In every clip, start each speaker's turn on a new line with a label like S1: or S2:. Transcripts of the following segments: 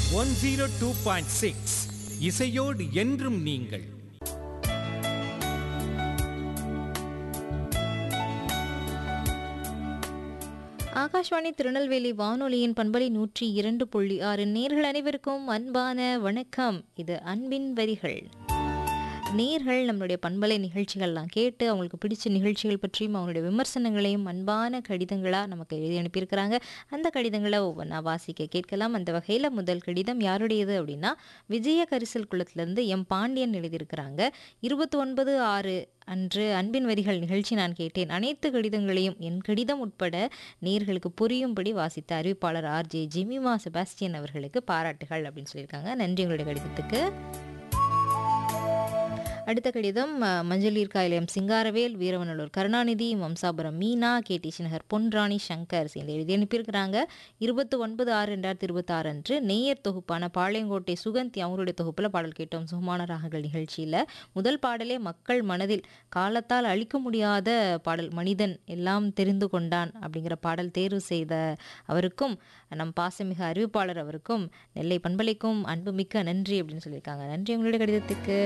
S1: one zero two point six இசையோடு என்றும் நீங்கள்
S2: ஆகாஷ்வாணி திருநெல்வேலி வானொலியின் பண்பலை நூற்றி இரண்டு புள்ளி ஆறு நேர்கள் அனைவருக்கும் அன்பான வணக்கம் இது அன்பின் வரிகள் நேர்கள் நம்மளுடைய பண்பலை நிகழ்ச்சிகள்லாம் கேட்டு அவங்களுக்கு பிடிச்ச நிகழ்ச்சிகள் பற்றியும் அவங்களுடைய விமர்சனங்களையும் அன்பான கடிதங்களாக நமக்கு எழுதி அனுப்பியிருக்கிறாங்க அந்த கடிதங்களை ஒவ்வொன்றா வாசிக்க கேட்கலாம் அந்த வகையில் முதல் கடிதம் யாருடையது அப்படின்னா விஜய கரிசல் குளத்திலிருந்து எம் பாண்டியன் எழுதியிருக்கிறாங்க இருபத்தி ஒன்பது ஆறு அன்று அன்பின் வரிகள் நிகழ்ச்சி நான் கேட்டேன் அனைத்து கடிதங்களையும் என் கடிதம் உட்பட நேர்களுக்கு புரியும்படி வாசித்த அறிவிப்பாளர் ஆர்ஜே ஜிமிமா செபாஸ்டியன் அவர்களுக்கு பாராட்டுகள் அப்படின்னு சொல்லியிருக்காங்க நன்றி உங்களுடைய கடிதத்துக்கு அடுத்த கடிதம் அஹ், மஞ்சளீர் காயிலம் சிங்காரவேல் வீரவநல்லூர் கருணாநிதி வம்சாபுரம் மீனா கே டி நகர் பொன்ராணி சங்கர் சேர்ந்து எழுதி அனுப்பியிருக்கிறாங்க இருபத்தி ஒன்பது ஆறு ரெண்டாயிரத்தி இருபத்தாறு அன்று நெய்யர் தொகுப்பான பாளையங்கோட்டை சுகந்தி அவங்களுடைய தொகுப்பில் பாடல் கேட்டோம் சுகமான ராகங்கள் நிகழ்ச்சியில் முதல் பாடலே மக்கள் மனதில் காலத்தால் அழிக்க முடியாத பாடல் மனிதன் எல்லாம் தெரிந்து கொண்டான் அப்படிங்கிற பாடல் தேர்வு செய்த அவருக்கும் நம் பாசமிகு அறிவிப்பாளர் அவருக்கும் நெல்லை பண்பலைக்கும் அன்புமிக்க நன்றி அப்படின்னு சொல்லியிருக்காங்க நன்றி உங்களுடைய கடிதத்துக்கு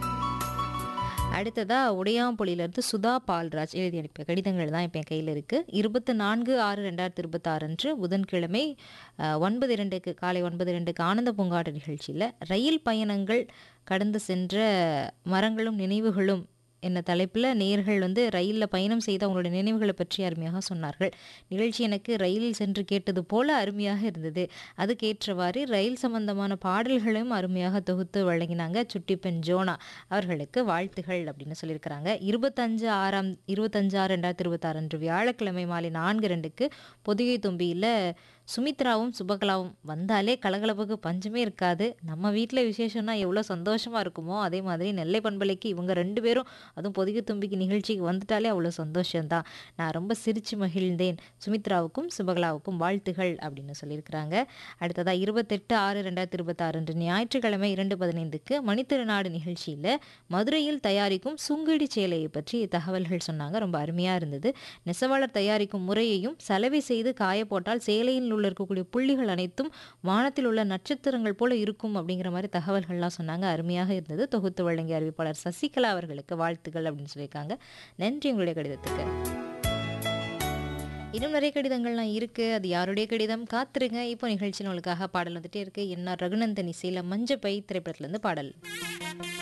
S2: அடுத்ததா உடையாம்பொழியிலிருந்து சுதா பால்ராஜ் எழுதி அனுப்பிய கடிதங்கள் தான் இப்போ என் கையில் இருக்குது இருபத்தி நான்கு ஆறு ரெண்டாயிரத்தி இருபத்தாறு அன்று புதன்கிழமை அஹ், ஒன்பது இரண்டுக்கு காலை ஒன்பது இரண்டுக்கு ஆனந்த பூங்காட்டு நிகழ்ச்சியில் ரயில் பயணங்கள் கடந்து சென்ற மரங்களும் நினைவுகளும் என்ன தலைப்பில் நேர்கள் வந்து ரயிலில் பயணம் செய்த அவங்களுடைய நினைவுகளை பற்றி அருமையாக சொன்னார்கள் நிகழ்ச்சி எனக்கு ரயிலில் சென்று கேட்டது போல அருமையாக இருந்தது அதுக்கேற்றவாறு ரயில் சம்பந்தமான பாடல்களையும் அருமையாக தொகுத்து வழங்கினாங்க சுட்டி பெண் ஜோனா அவர்களுக்கு வாழ்த்துகள் அப்படின்னு சொல்லியிருக்கிறாங்க இருபத்தஞ்சு ஆறாம் இருபத்தஞ்சு ஆறு ரெண்டாயிரத்தி இருபத்தாறு அன்று வியாழக்கிழமை மாலை நான்கு ரெண்டுக்கு பொதிகை தும்பியில் சுமித்ராவும் சுபகலாவும் வந்தாலே கலகலப்புக்கு பஞ்சமே இருக்காது நம்ம வீட்டில் விசேஷம்னா எவ்வளோ சந்தோஷமாக இருக்குமோ அதே மாதிரி நெல்லை பண்பலைக்கு இவங்க ரெண்டு பேரும் அதுவும் பொதிகை தும்பிக்கு நிகழ்ச்சிக்கு வந்துட்டாலே அவ்வளோ சந்தோஷம்தான் நான் ரொம்ப சிரிச்சு மகிழ்ந்தேன் சுமித்ராவுக்கும் சுபகலாவுக்கும் வாழ்த்துகள் அப்படின்னு சொல்லியிருக்கிறாங்க அடுத்ததாக இருபத்தெட்டு ஆறு ரெண்டாயிரத்தி இருபத்தாறு அன்று ஞாயிற்றுக்கிழமை இரண்டு பதினைந்துக்கு மணித்திருநாடு நிகழ்ச்சியில் மதுரையில் தயாரிக்கும் சுங்கிடி சேலையை பற்றி தகவல்கள் சொன்னாங்க ரொம்ப அருமையாக இருந்தது நெசவாளர் தயாரிக்கும் முறையையும் சலவை செய்து காய போட்டால் சேலையில் உள்ள இருக்கக்கூடிய புள்ளிகள் அனைத்தும் வானத்தில் உள்ள நட்சத்திரங்கள் போல இருக்கும் அப்படிங்கிற மாதிரி தகவல்கள்லாம் சொன்னாங்க அருமையாக இருந்தது தொகுத்து வழங்கிய அறிவிப்பாளர் சசிகலா அவர்களுக்கு வாழ்த்துக்கள் அப்படின்னு சொல்லியிருக்காங்க நன்றி உங்களுடைய கடிதத்துக்கு இன்னும் நிறைய கடிதங்கள்லாம் இருக்கு அது யாருடைய கடிதம் காத்திருங்க இப்போ நிகழ்ச்சி உங்களுக்காக பாடல் வந்துட்டே இருக்கு என்ன ரகுநந்தன் இசையில மஞ்ச பை திரைப்படத்துல இருந்து பாடல்